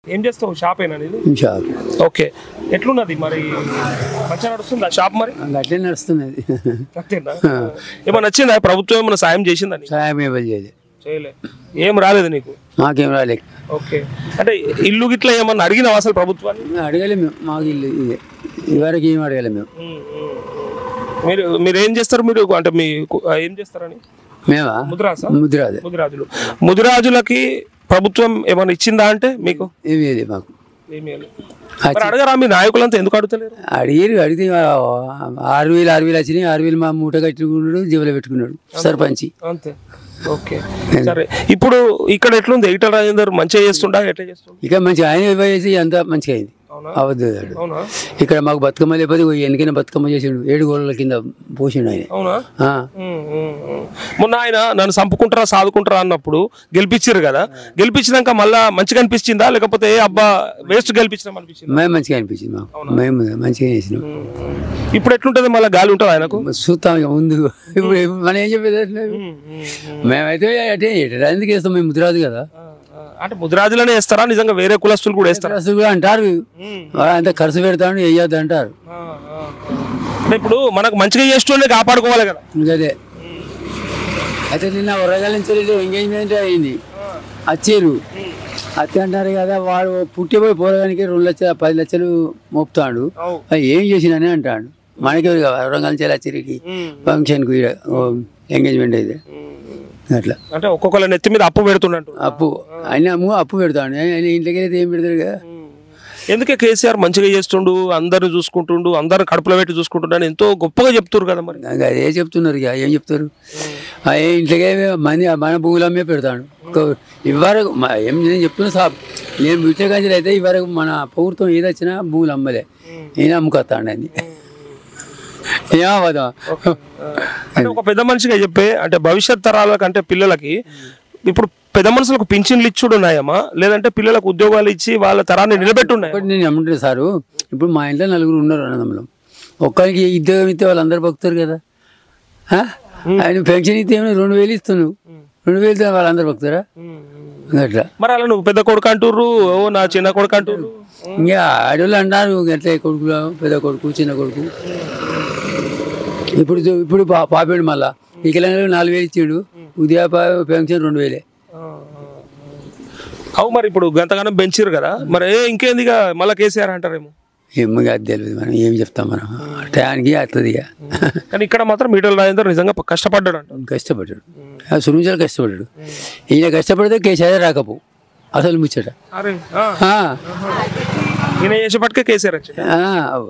ఏం చేస్తావు షాప్ ఏనా నీది షాప్ ఓకే ఎట్లున్నది మరి మంచిగా నడుస్తుందా షాప్ మరి అట్లే నడుస్తున్నది అంతేనా ఏమన్నా నచ్చిందా ప్రభుత్వం ఏమైనా సాయం చేసిందా నీకు? సాయం ఇవ్వాలి చేయలేదు చేయలే ఏం రాలేదు నీకు మాకేం రాలే ఓకే అంటే ఇల్లు గిట్లా ఏమన్నా అడిగినావా అసలు ప్రభుత్వాన్ని మేము అడగలే మేము మాకు ఇల్లు ఇదే ఇవరకు ఏం అడగలే మేము ఉమ్, ఉమ్, ఉమ్. మీరు మీరు ఏం చేస్తారు మీరు అంటే మీ ఏం చేస్తారని మేమా ముద్రాస ముద్రాదే ముదిరాజులు ముదిరాజులకి ప్రభుత్వం ఏమైనా ఇచ్చిందా అంటే మీకు ఏమీ లేదు మాకు ఏమీ లేదు. మరి అడగరా మీ నాయకులంతా ఎందుకు అడుగుతలేరు అడిగిరు అడిగితే ఆ, ఆరు వేలు ఆరు వేలు వచ్చినాయి ఆరు వేలు మా మూట కట్టుకున్నాడు జీవులో పెట్టుకున్నాడు సర్పంచి అంతే ఓకే సరే ఇప్పుడు ఇక్కడ ఎట్లుంది ఈటల రాజేందర్ మంచిగా చేస్తుండా ఎట్లా చేస్తుండ ఇక మంచి ఆయన చేసి అంత మంచిగా అయింది అవునా అవద్దు అవునా ఇక్కడ మాకు బతుకమ్మ లేకపోతే ఓ ఎన్నికైనా బతుకమ్మ చేసిండు ఏడు గోడల కింద పోసిండు ఆయన అవునా ఆ, ఉమ్, ఉమ్, ఉమ్. మొన్న ఆయన నన్ను చంపుకుంటారా సాదుకుంటారా అన్నప్పుడు గెలిపించారు కదా గెలిపించినాక మళ్ళా మంచిగా అనిపించిందా లేకపోతే ఏ అబ్బా వేస్ట్ గెలిపించినాం అనిపించింది మేము మంచిగా అనిపించింది మాకు మేము మంచిగా చేసినాం ఇప్పుడు ఎట్లుంటది మళ్ళీ గాలి ఉంటుంది ఆయనకు చూస్తాం ఇక ముందు ఇప్పుడు మనం ఏం చెప్పేది అట్లా? ఉమ్, ఉమ్, ఉమ్. మేమైతే అటే ఎందుకు వేస్తాం మేము ముద్రాదు కదా ఆ, ఆ. అంటే ముదిరాజులనే వేస్తారా నిజంగా వేరే కులస్తులు కూడా వేస్తారా అసలు కూడా అంటారు ఉమ్. వాడు అంత ఖర్చు పెడతాడు వేయద్దు అంటారు ఆ, ఆ, ఆ. అంటే ఇప్పుడు మనకు మంచిగా చేస్తుండే కాపాడుకోవాలి కదా ఇంకదే అయితే నిన్న వరగాల నుంచి ఎంగేజ్మెంట్ అయింది వచ్చారు అత్తే అంటారు కదా వాడు పుట్టిపోయి పోరగానికి రెండు లక్షల పది లక్షలు మోపుతాడు అవు. అది ఏం చేసినని అంటాడు మనకి వరంగల్ నుంచి వచ్చరికి ఉమ్. ఫంక్షన్కి ఎంగేజ్మెంట్ అయితే ఉమ్. అట్లా అంటే ఒక్కొక్కళ్ళ నెత్తి మీద అప్పు పెడుతున్నట్టు అప్పు ఆయన అమ్ము అప్పు పెడతాడు ఆయన ఇంట్లోకి వెళ్తే ఏం పెడతాడు కదా ఎందుకే కేసీఆర్ మంచిగా చేస్తుండు అందరిని చూసుకుంటుండు అందరిని కడుపులో పెట్టి చూసుకుంటుండు అని ఎంతో గొప్పగా చెప్తున్నారు కదా మరి ఇంకా అదే చెప్తున్నారు ఇక ఏం చెప్తారు ఆ ఏ ఇంట్లోకే మంది మన భూములు అమ్మే పెడతాడు ఒక- ఇవ్వరకు మ- ఏం నేను చెప్తున్నా సాబ్ నేను బిడ్డ గంజలు అయితే ఇవ్వరకు మన ప్రభుత్వం ఏది వచ్చినా భూములు అమ్మలే నేను అమ్ముకొస్తాడు అని ఏమవుతాం అంటే ఒక పెద్ద మనిషిగా చెప్పే అంటే భవిష్యత్ తరాలకు అంటే పిల్లలకి ఇప్పుడు పెద్ద మనుషులకు పింఛన్లు ఇచ్చుడు ఉన్నాయమ్మా లేదంటే పిల్లలకు ఉద్యోగాలు ఇచ్చి వాళ్ళ తరాన్ని నిలబెట్టున్నాయి ఒకటి నేను ఏమంటాను సారు ఇప్పుడు మా ఇంట్లో నలుగురు ఉన్నారు అన్నదమ్ములం ఒక్కరికి ఉద్యోగం ఇస్తే వాళ్ళందరూ బతుకుతారు కదా ఆ? ఆయన పెన్షన్ ఇస్తే ఏమో రెండు వేలు ఇస్తున్నావు రెండు వేలు ఇస్తే వాళ్ళందరూ బతుకుతారా అట్లా మరి అలా నువ్వు పెద్ద కొడుకు అంటుర్రు ఓ నా చిన్న కొడుకు అంటుర్రు ఇంకా ఆడవాళ్ళు అంటారు ఎట్లా కొడుకులు పెద్ద కొడుకు చిన్న కొడుకు ఇప్పుడు చూ- ఇప్పుడు పా పాపాడు మళ్ళా వికలాంగులకు నాలుగు వేలు ఇచ్చాడు ఉదయ పెన్షన్ రెండు వేలే ఆ, ఆ, ఆ. అవు మరి ఇప్పుడు గంతగానం పెంచిరు కదా మరి ఏ ఇంకేంది ఇక మళ్ళీ కేసీఆర్ అంటారేమో ఏమో అది తెలియదు మనం ఏం చెప్తాం మనం టయానికి వస్తుంది ఇక కానీ ఇక్కడ మాత్రం ఈటల రాజేందర్ నిజంగా కష్టపడ్డాడు అంట కష్టపడ్డాడు ఆ సురుంచాలు కష్టపడ్డాడు ఈయన కష్టపడితే కేసీఆర్ రాకపో అసలు ముచ్చట అరే ఆ, ఆ, ఈయన చేసేపటికే కేసీఆర్ వచ్చింది ఆ,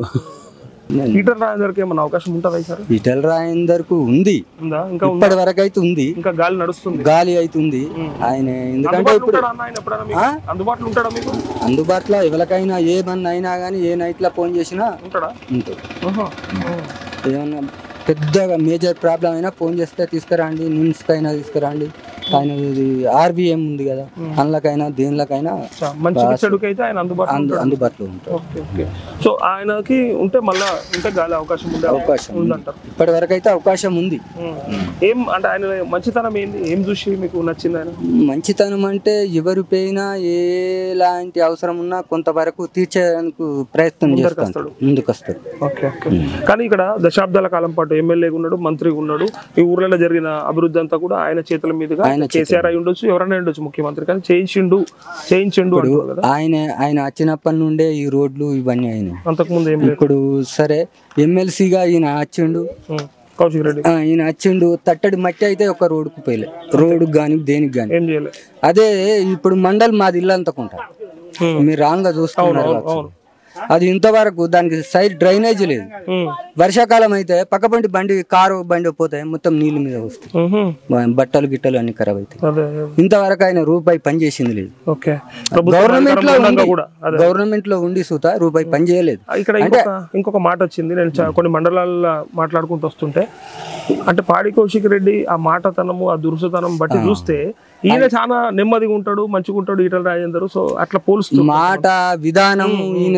ఈటల రాజేందర్కి ఏమన్నా అవకాశం ఉంటుందా సార్ ఇటల్ రాయందర్కు ఉంది ఉందా ఇంకా ఉందా? ఇప్పటి వరకు అయితే ఉంది ఇంకా గాలి నడుస్తుంది గాలి అవుతుంది ఆయన ఎందుకంటే అందుబాటులో ఇప్పుడు ఉంటాడా అన్న ఆయన ఎప్పుడైనా మీకు? అందుబాటులో ఉంటాడా మీకు అందుబాటులో ఎవరికైనా ఏ మన్ అయినా కానీ ఏ నైట్లో ఫోన్ చేసినా ఉంటాడా ఉంటుంది ఆహా. ఏమన్నా పెద్దగా మేజర్ ప్రాబ్లం అయినా ఫోన్ చేస్తే తీసుకురండి నిమ్స్కి అయినా తీసుకురండి ఆయన ఇది ఆర్బిఎం ఉంది కదా అందులోకైనా దేనిలోకైనా చా, మంచికి చెడుకి అయితే ఆయన అందుబాటులో అందు ఉంటాడు. అందుబాటులో ఉంటారు ఓకే ఓకే సో ఆయనకి ఉంటే మళ్ళా ఉంటే గాలి అవకాశం ఉండే అవకాశం ఉంది. ఉందంటారు ఇప్పటి వరకు అయితే అవకాశం ఉంది ఉమ్. ఏం అంటే ఆయన మంచితనం ఏంది ఏం చూసి మీకు నచ్చింది ఆయన మంచితనం అంటే ఎవరు పోయినా ఎలాంటి అవసరం ఉన్నా కొంతవరకు తీర్చేందుకు ప్రయత్నం చేస్తాడు ముందుకు వస్తాడు ఓకే ఓకే కానీ ఇక్కడ దశాబ్దాల కాలం పాటు ఎమ్మెల్యేగా ఉన్నాడు మంత్రిగా ఉన్నాడు ఈ ఊర్లలో జరిగిన అభివృద్ధి అంతా కూడా ఆయన చేతుల మీదుగా ఆయన కేసీఆర్ అయి ఉండొచ్చు ఎవరైనా ఉండొచ్చు ముఖ్యమంత్రి కానీ చేయించిండు చేయించిండు అంటారు కదా ఆయన ఆయన వచ్చినప్పటి నుండే ఈ రోడ్లు ఇవన్నీ అయినాయి అంతకుముందు ఏం లేదు ఇప్పుడు సరే ఎమ్మెల్సీగా ఈయన వచ్చిండు ఉమ్. కౌశిక్ రెడ్డి ఆ, ఈయన వచ్చిండు తట్టడి మట్టి అయితే ఒక రోడ్డుకు పోయలే రోడ్డుకు కానీ దేనికి కానీ ఏం చేయలేదు అదే ఇప్పుడు మండల్ మాది ఇల్లు అంతకుంటా Hmm. మీరు రాంగ్ చూసుకున్నారు కావచ్చు. అవును అది ఇంతవరకు దానికి సైడ్ డ్రైనేజ్ లేదు ఉమ్. వర్షాకాలం అయితే పక్కబండి బండి కారు బండి పోతే మొత్తం నీళ్ళ మీద వస్తాయి ఉహు. బ- బట్టలు గిట్టలు అన్ని ఖరాబ్ అవుతాయి అదే అదే. ఇంతవరకు ఆయన రూపాయి పని చేసింది లేదు ఓకే ప్రభుత్వం గవర్నమెంట్ లో అధికారంలో ఉండగా ఉండి కూడా అదే గవర్నమెంట్ లో ఉండి సూత రూపాయి పని చేయలేదు ఇక్కడ ఇంకొక ఇంకొక మాట వచ్చింది నేను చా- కొన్ని మండలాల్లో మాట్లాడుకుంటూ వస్తుంటే అంటే పాడి కౌశిక్ రెడ్డి ఆ మాటతనము ఆ దురుసుతనం బట్టి చూస్తే ఈయన చాలా నెమ్మదిగా ఉంటాడు మంచిగా ఉంటాడు ఈటల రాజేందర్ సో అట్లా పోలుస్తూ మాట విధానం ఈయన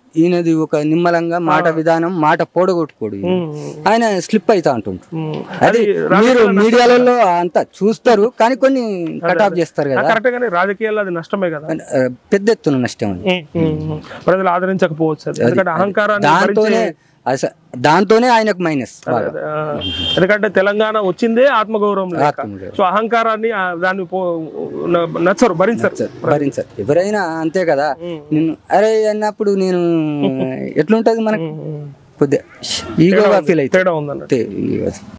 ఈయనది ఒక నిమ్మలంగా మాట విధానం మాట పోడగొట్టుకోడు ఈయన. ఆయన స్లిప్ అవుతా అంటుంటారు ఉమ్. అది మీరు మీడియాలలో అంతా చూస్తారు కానీ కొన్ని కటాఫ్ చేస్తారు కదా కరెక్ట్ గానీ రాజకీయాల్లో అది నష్టమే కదా ఆ, పెద్ద ఎత్తున నష్టం అది ఉమ్, ఉమ్. ప్రజలు ఆదరించకపోవచ్చు అది ఎందుకంటే అహంకారాన్ని దాంతోనే అస- దాంతోనే ఆయనకు మైనస్ బాగా ఆ, ఎందుకంటే తెలంగాణ వచ్చిందే ఆత్మగౌరవం లేక ఆత్మగౌరవం. సో అహంకారాన్ని ఆ, దాన్ని పో- న- నచ్చరు భరించరు భరించారు ఎవరైనా అంతే కదా నేను అరే అన్నప్పుడు నేను ఎట్లుంటది మనకు కొద్దిగా ఈగోగా ఫీల్ తేడా ఉందన్నట్టు అవుతుంది